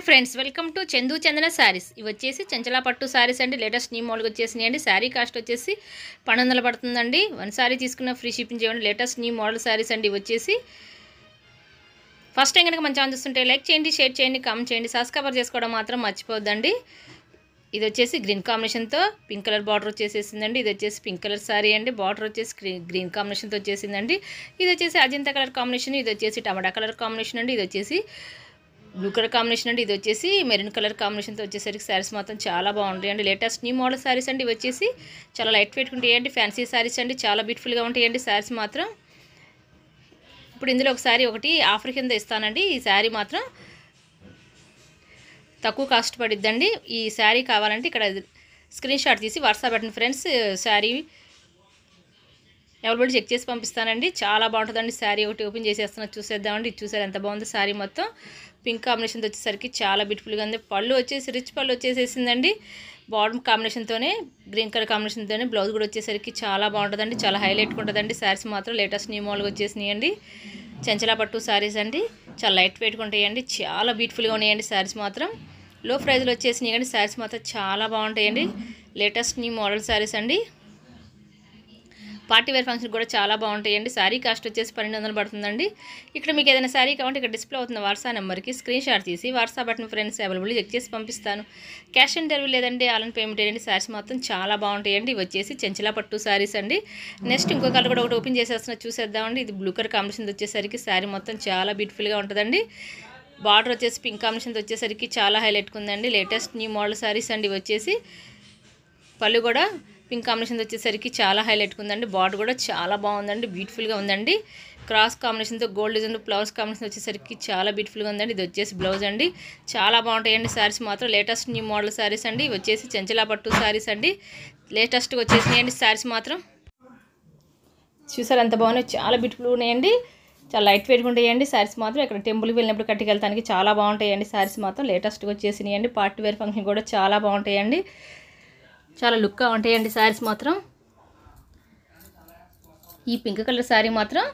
friends welcome to Chandu Chandana saris ఇవి వచ్చేసి చంచలా పట్టు శారీస్ అండి లేటెస్ట్ న్యూ మోడల్ వచ్చేసినాయి అండి శారీ కాస్ట్ వచ్చేసి పన్నెండు వందలు పడుతుందండి వన్ శారీ తీసుకున్న ఫ్రీ షిప్పింగ్ చేయండి లేటెస్ట్ న్యూ మోడల్ శారీస్ అండి ఇవి వచ్చేసి ఫస్ట్ టైం కనుక మన ఛానల్ చూస్తుంటే లైక్ చేయండి షేర్ చేయండి కామెంట్ చేయండి సబ్స్క్రైబర్ చేసుకోవడం మాత్రం మర్చిపోద్దండి ఇది వచ్చేసి గ్రీన్ కాంబినేషన్తో పింక్ కలర్ బార్డర్ వచ్చేసేసిందండి ఇది వచ్చేసి పింక్ కలర్ సారీ అండి బార్డర్ వచ్చేసి గ్రీ- గ్రీన్ కాంబినేషన్తో వచ్చేసిందండి ఇది వచ్చేసి అజంతా కలర్ కాంబినేషన్ ఇది వచ్చేసి టమాటా కలర్ కాంబినేషన్ అండి ఇది వచ్చేసి బ్లూ కలర్ కాంబినేషన్ అండి ఇది వచ్చేసి మెరూన్ కలర్ కాంబినేషన్తో వచ్చేసరికి శారీస్ మాత్రం చాలా బాగుంటాయి అండి లేటెస్ట్ న్యూ మోడల్ శారీస్ అండి ఇవి వచ్చేసి చాలా లైట్ వెయిట్ ఉంటాయండి ఫ్యాన్సీ శారీస్ అండి చాలా బ్యూటిఫుల్గా ఉంటాయండి శారీస్ మాత్రం ఇప్పుడు ఇందులో ఒక శారీ ఒకటి ఆఫర్ కింద ఇస్తానండి ఈ శారీ మాత్రం తక్కువ కాస్ట్ పడిద్దండి ఈ శారీ కావాలంటే ఇక్కడ స్క్రీన్ షాట్ తీసి వాట్సాప్ పెట్టండి ఫ్రెండ్స్ శారీ ఎవరిబడి చెక్ చేసి పంపిస్తానండి చాలా బాగుంటుందండి శారీ ఒకటి ఓపెన్ చేసేస్తున్నా చూసేద్దామండి ఇది చూసారు ఎంత బాగుంది శారీ మొత్తం పింక్ కాంబినేషన్తో వచ్చేసరికి చాలా బ్యూటిఫుల్గా ఉంది పళ్ళు వచ్చేసి రిచ్ పళ్ళు వచ్చేసేసిందండి బాటమ్ కాంబినేషన్తోనే గ్రీన్ కలర్ కాంబినేషన్తోనే బ్లౌజ్ కూడా వచ్చేసరికి చాలా బాగుంటుందండి చాలా హైలైట్గా ఉంటుందండి శారీస్ మాత్రం లేటెస్ట్ న్యూ మోడల్గా వచ్చేసినాయండి చంచలా పట్టు శారీస్ అండి చాలా లైట్ వెయిట్గా ఉంటాయండి చాలా బ్యూటిఫుల్గా ఉన్నాయండి శారీస్ మాత్రం లో ప్రైజ్లో వచ్చేసినాయి కానీ శారీస్ మాత్రం చాలా బాగుంటాయండి లేటెస్ట్ న్యూ మోడల్ శారీస్ అండి పార్టీ వేర్ ఫంక్షన్ కూడా చాలా బాగుంటాయండి శారీ కాస్ట్ వచ్చేసి పన్నెండు వందలు పడుతుందండి ఇక్కడ మీకు ఏదైనా శారీ కావాలంటే ఇక్కడ డిస్ప్లే అవుతున్న వాట్సాప్ నెంబర్కి స్క్రీన్ షాట్ తీసి WhatsApp button friends available check చేసి పంపిస్తాను క్యాష్ ఆన్ డెలివరీ లేదండి ఆన్లైన్ పేమెంట్ వేయండి శారీస్ మాత్రం చాలా బాగుంటాయండి ఇవి వచ్చేసి చెంచలా పట్టు శారీస్ అండి నెక్స్ట్ ఇంకో కలర్ కూడా ఒకటి ఓపెన్ చేసేస్తున్నా చూసేద్దామండి ఇది బ్లూ కలర్ కాంబినేషన్ వచ్చేసరికి శారీ మొత్తం చాలా బ్యూటిఫుల్గా ఉంటుందండి బార్డర్ వచ్చేసి పింక్ కాంబినేషన్ వచ్చేసరికి చాలా హైలైట్గా ఉందండి లేటెస్ట్ న్యూ మోడల్ శారీస్ అండి ఇవి వచ్చేసి పళ్ళు కూడా పింక్ కాంబినేషన్ వచ్చేసరికి చాలా హైలైట్గా ఉందండి బార్డర్ కూడా చాలా బాగుందండి బ్యూటిఫుల్గా ఉందండి క్రాస్ కాంబినేషన్తో గోల్డ్ డిజైన్ బ్లౌజ్ కాంబినేషన్ వచ్చేసరికి చాలా బ్యూటిఫుల్గా ఉందండి ఇది వచ్చేసి బ్లౌజ్ అండి చాలా బాగుంటాయండి శారీస్ మాత్రం లేటెస్ట్ న్యూ మోడల్ శారీస్ అండి ఇవి వచ్చేసి చెంచలా పట్టు శారీస్ అండి లేటెస్ట్గా వచ్చేసినాయండి శారీస్ మాత్రం చూసారు ఎంత బాగున్నాయి చాలా బ్యూటిఫుల్ ఉన్నాయండి చాలా లైట్ వెయిట్గా ఉంటాయండి శారీస్ మాత్రం ఇక్కడ టెంపుల్కి వెళ్ళినప్పుడు కట్టుకెళ్తానికి చాలా బాగుంటాయండి శారీస్ మాత్రం లేటెస్ట్గా వచ్చేసినాయండి పార్టీ వేర్ ఫంక్షన్ కూడా చాలా బాగుంటాయండి చాలా లుక్గా ఉంటాయండి శారీస్ మాత్రం ఈ పింక్ కలర్ శారీ మాత్రం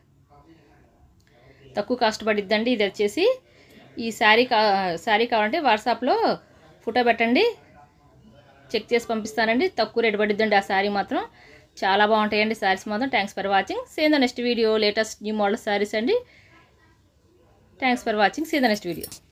తక్కువ కాస్ట్ పడిద్దండి ఇది వచ్చేసి ఈ శారీ కా శారీ కావాలంటే వాట్సాప్లో ఫోటో పెట్టండి చెక్ చేసి పంపిస్తానండి తక్కువ రేటు పడిద్దండి ఆ శారీ మాత్రం చాలా బాగుంటాయండి శారీస్ మాత్రం thanks for watching same the next video latest new model saris అండి thanks for watching see the next video